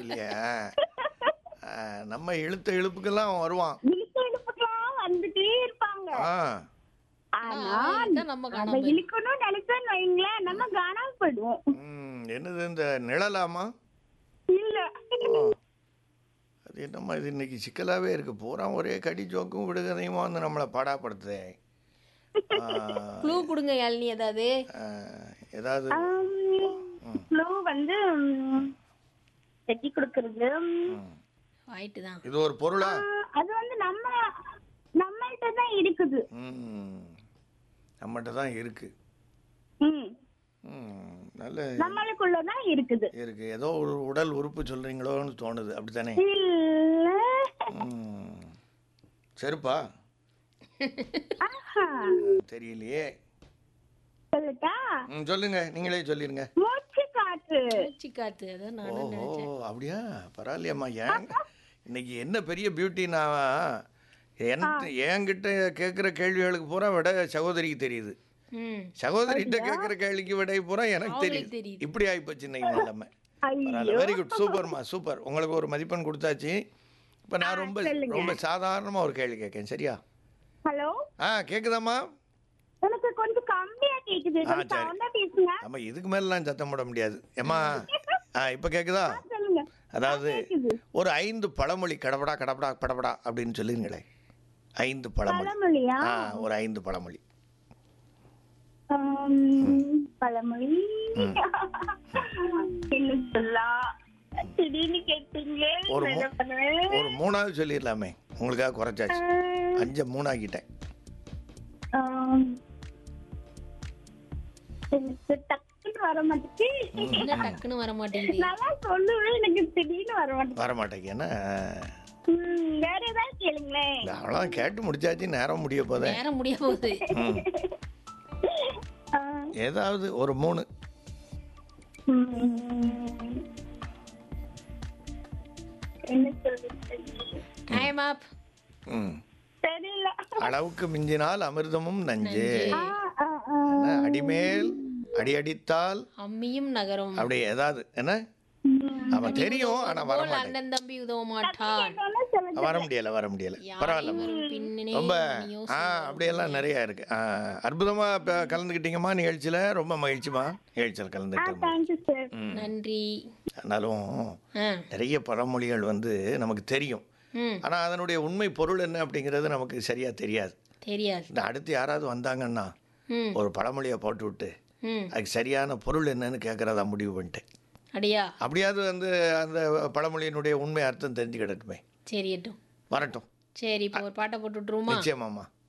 இல்லையா ஆ, நம்ம இழுத்த இழுப்புக்கெல்லாம் அவன் வருவான் இழுத்து இழுப்புக்கெல்லாம் வந்துட்டே இருப்பாங்க ஆ ஆனா இதான் நம்ம நம்ம காணாம இழுக்கணும்னு நினைச்சோன்னு வைங்களேன் நம்ம காணாம போயிடுவோம் ம், என்னது இந்த நிழலாமா இல்ல ஓ அது என்னம்மா இது இன்னைக்கு சிக்கலாகவே இருக்கு பூரா ஒரே கடி ஜோக்கும் விடுகதையுமா வந்து நம்மளை பாடாப்படுத்துதே ஆ, க்ளூ கொடுங்க யாழினி ஏதாவது ஆ, ஏதாவது க்ளூ வந்து ம், கட்டி கொடுக்கறது ம். ஆயிட்டு தான் இது ஒரு பொருளா அது வந்து நம்ம நம்மள்ட்ட தான் இருக்குது ம் நம்மகிட்ட தான் இருக்கு ம் ம் நல்ல நம்மளுக்குள்ளதான் இருக்குது இருக்கு ஏதோ ஒரு உடல் உறுப்பு சொல்றீங்களோன்னு தோணுது அப்படித்தானே இல்ல ம் செருப்பா ஆஹா. தெரியலையே சொல்லட்டா ம் சொல்லுங்க நீங்களே சொல்லிருங்க மூச்சு காற்று மூச்சு காத்து அதான் நான் ஓஹோ அப்படியா பரவாயில்லையம்மா ஏன் இன்னைக்கு என்ன பெரிய பியூட்டினா என் என்கிட்ட கேட்குற கேள்விகளுக்கு பூரா விட சகோதரிக்கு தெரியுது ம் சகோதரிகிட்ட கேட்குற கேள்விக்கு விடை பூரா எனக்கு அவங்களுக்கு தெரியுது தெரியுது. இப்படி ஆகிப்போச்சு இன்னைக்கு நிலைமை பரவாயில்ல ஐயோ வெரி குட் சூப்பர்மா சூப்பர் உங்களுக்கு ஒரு மதிப்பெண் கொடுத்தாச்சு இப்போ நான் ரொம்ப ரொம்ப சாதாரணமாக ஒரு கேள்வி கேட்கேன் சரியா ஹலோ ஆ கேட்குதாம்மா எனக்கு கொஞ்சம் கம்மியா கேக்குது ஆ, கொஞ்சம் சரி. சவுண்டா பேசுங்க நம்ம இதுக்கு மேலாம் சத்தம் போட முடியாது ஏம்மா ஆ இப்போ கேட்குதா சொல்லுங்க அதாவது கேக்குது. ஒரு ஐந்து பழமொழி கடப்படா கடப்படா படபடா அப்படின்னு சொல்லுங்களே ஐந்து பழமொழி பழமொழியா ஆ ஒரு ஐந்து பழமொழி ஆம், பழமொழி என்ன சொல்லலாம் திடீர்னு கேட்டீங்களே ஒரு நான் என்ன மூ- பண்ணுவேன் ஒரு மூணாவது சொல்லிடலாமே உங்களுக்காக குறைச்சாச்சு அஞ்சை மூணாக்கிட்டேன் ஆம், எனக்கு டக்குன்னு வர மாட்டேங்குது என்ன டக்குன்னு வர மாட்டேங்குது நல்லா சொல்லுவேன் எனக்கு திடீர்னு வர மாட்டேங்குது வர மாட்டேங்க என்ன ம், வேற ஏதாவது கேளுங்களேன் அவ்வளோ கேட்டு முடிச்சாச்சு நேரம் முடிய போதே நேரம் முடிய போகுது ம் ஆ, ஏதாவது ஒரு மூணு ம், என்ன சொல்றது டைம் அப் ம் தெரியல அளவுக்கு மிஞ்சினால் அமிர்தமும் நஞ்சு ஆ, ஆ, ஆ. என்ன, அடிமேல் அடி அடித்தால் அம்மியும் நகரும் அப்படி ஏதாவது என்ன அவன் தெரியும் ஆனா வர போல் மாட்டேன் அண்ணன் தம்பி உதவ மாட்டான் என்ன சொல்ல வர முடியல வர முடியல பரவாயில்ல வரும் பின்னணி ரொம்ப நீயும் ஆ அப்படியெல்லாம் நிறைய இருக்கு ஆ, அற்புதமா இப்போ கலந்துக்கிட்டீங்கம்மா நிகழ்ச்சியில ரொம்ப மகிழ்ச்சிமா நிகழ்ச்சியில் கலந்துக்கிட்டோம் தேங்க்யூ சார் நன்றி ஆனாலும் ஆ நிறைய பழமொழிகள் வந்து நமக்கு தெரியும் ம் ஆனா அதனுடைய உண்மை பொருள் என்ன அப்படிங்கிறது நமக்கு சரியா தெரியாது தெரியாது இந்த அடுத்து யாராவது வந்தாங்கன்னா ம் ஒரு பழமொழியை போட்டு விட்டு ம் அதுக்கு சரியான பொருள் என்னன்னு கேட்கறதா முடிவு பண்ணிட்டேன் அப்படியா அப்படியாவது வந்து அந்த பழமொழியினுடைய உண்மை அர்த்தம் தெரிஞ்சுக்கிடட்டுமே சரியட்டும் வரட்டும் சரி இப்போ ஒரு பாட்டை போட்டு விட்டுருவோமா நிச்சயமாம்மா